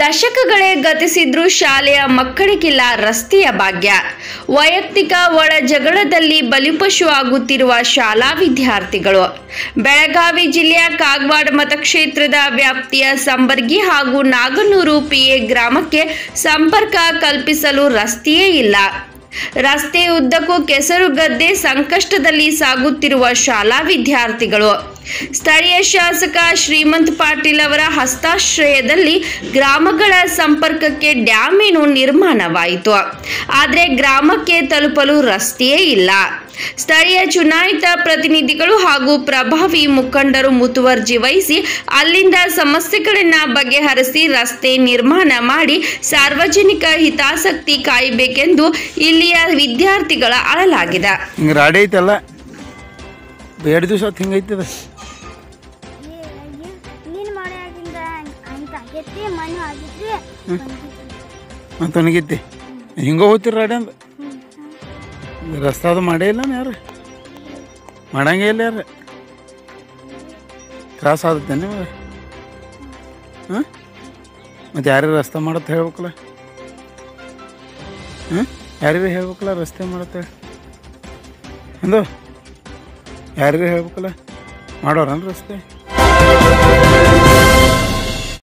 ದಶಕಗಳೇ ಗತಿಸಿದ್ರೂ ಶಾಲೆಯ ಮಕ್ಕಳಿಗಿಲ್ಲ ರಸ್ತೆಯ ಭಾಗ್ಯ ವೈಯಕ್ತಿಕ ಒಳ ಜಗಳದಲ್ಲಿ ಬಲಿಪಶು ಆಗುತ್ತಿರುವ ಶಾಲಾ ವಿದ್ಯಾರ್ಥಿಗಳು ಬೆಳಗಾವಿ ಜಿಲ್ಲೆಯ ಕಾಗವಾಡ ಮತಕ್ಷೇತ್ರದ ವ್ಯಾಪ್ತಿಯ ಸಂಬರ್ಗಿ ಹಾಗೂ ನಾಗನೂರು ಪಿಎ ಗ್ರಾಮಕ್ಕೆ ಸಂಪರ್ಕ ಕಲ್ಪಿಸಲು ರಸ್ತೆಯೇ ಇಲ್ಲ ರಸ್ತೆ ಉದ್ದಕ್ಕೂ ಕೆಸರು ಗದ್ದೆ ಸಂಕಷ್ಟದಲ್ಲಿ ಸಾಗುತ್ತಿರುವ ಶಾಲಾ ವಿದ್ಯಾರ್ಥಿಗಳು ಸ್ಥಳೀಯ ಶಾಸಕ ಶ್ರೀಮಂತ್ ಪಾಟೀಲ್ ಅವರ ಹಸ್ತಾಶ್ರಯದಲ್ಲಿ ಗ್ರಾಮಗಳ ಸಂಪರ್ಕಕ್ಕೆ ಡ್ಯಾಮೇನು ನಿರ್ಮಾಣವಾಯಿತು ಆದರೆ ಗ್ರಾಮಕ್ಕೆ ತಲುಪಲು ರಸ್ತೆಯೇ ಇಲ್ಲ ಸ್ಥಳೀಯ ಚುನಾಯಿತ ಪ್ರತಿನಿಧಿಗಳು ಹಾಗೂ ಪ್ರಭಾವಿ ಮುಖಂಡರು ಮುತುವರ್ಜಿ ವಹಿಸಿ ಅಲ್ಲಿಂದ ಸಮಸ್ಯೆಗಳನ್ನು ಬಗೆಹರಿಸಿ ರಸ್ತೆ ನಿರ್ಮಾಣ ಮಾಡಿ ಸಾರ್ವಜನಿಕ ಹಿತಾಸಕ್ತಿ ಕಾಯಬೇಕೆಂದು ಇಲ್ಲಿಯ ವಿದ್ಯಾರ್ಥಿಗಳ ಅಳಲಾಗಿದೆ ಹಿಂಗೆ ರಾಡಿ ಐತಲ್ಲ ಎರಡು ದಿವಸ ಹೊತ್ತು ಹಿಂಗೈತದ ನೀನು ಮಳೆ ಆಗಿಂದ ಹಂಗೆ ಆಗೈತಿ ಮಣ್ಣು ಆಗಿದ್ರಿ ಮತ್ತು ಒಣಗೈತಿ ಹಿಂಗೆ ಹೋಗ್ತೀರಿ ರಾಡಿ ಅಂದ ರಸ್ತೆ ಅದು ಮಾಡೇ ಇಲ್ಲ ಯಾರು ಮಾಡಂಗೇ ಇಲ್ಲ ಯಾರು ತ್ರಾಸ ಆಗುತ್ತೆ ನಿಮಗೆ ಹಾಂ ಮತ್ತು ಯಾರು ರಸ್ತೆ ಮಾಡತ್ತೆ ಹೇಳ್ಬೇಕಲ್ಲ ಹಾಂ ಯಾರಿಗೆ ಹೇಳ್ಬೇಕಲ್ಲ ರಸ್ತೆ ಮಾಡತ್ತೆ ಅಂದು ಯಾರಿಗೆ ಹೇಳ್ಬೇಕಲ್ಲ ಮಾಡೋರನ್ ರಸ್ತೆ